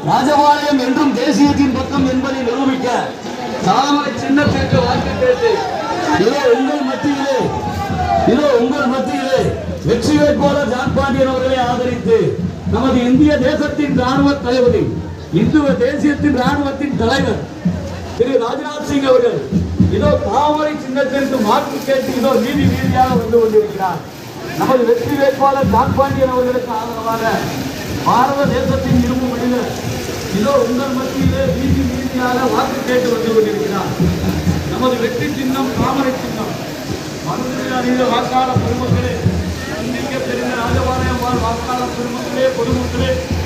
ராஜபாளையம் என்றும் தேசியத்தின் பக்கம் என்பதை நிரூபிக்க தாமரை சின்னத்திற்கு வாக்கு கேட்டு இதோ உங்கள் மத்தியிலே இதோ உங்கள் மத்தியிலே வெற்றி வேட்பாளர் ஜான் பாண்டியன் அவர்களை ஆதரித்து நமது இந்திய தேசத்தின் ராணுவ தளபதி இந்துவ தேசியத்தின் ராணுவத்தின் தலைவர் திரு ராஜ்நாத் சிங் அவர்கள் இதோ தாமரை சின்னத்திற்கு மாற்று கேட்டு இதோ நீதி வீதியாக வந்து கொண்டிருக்கிறார் நமது வெற்றி வேட்பாளர் ஜான் பாண்டியன் அவர்களுக்கு ஆதரவாக பாரத தேசத்தின் இரும்பு மனிதர் இதோ உங்கள் மத்தியிலே வீதி வீதியாக வாக்கு கேட்டு வந்து கொண்டிருக்கிறார் நமது வெற்றி சின்னம் தாமரை சின்னம் மனதில் அறிந்த வாக்காளர் பெருமக்களே சந்திக்க தெரிந்த ராஜபாளையம் வாழ் வாக்காளர் பெருமக்களே பொதுமக்களே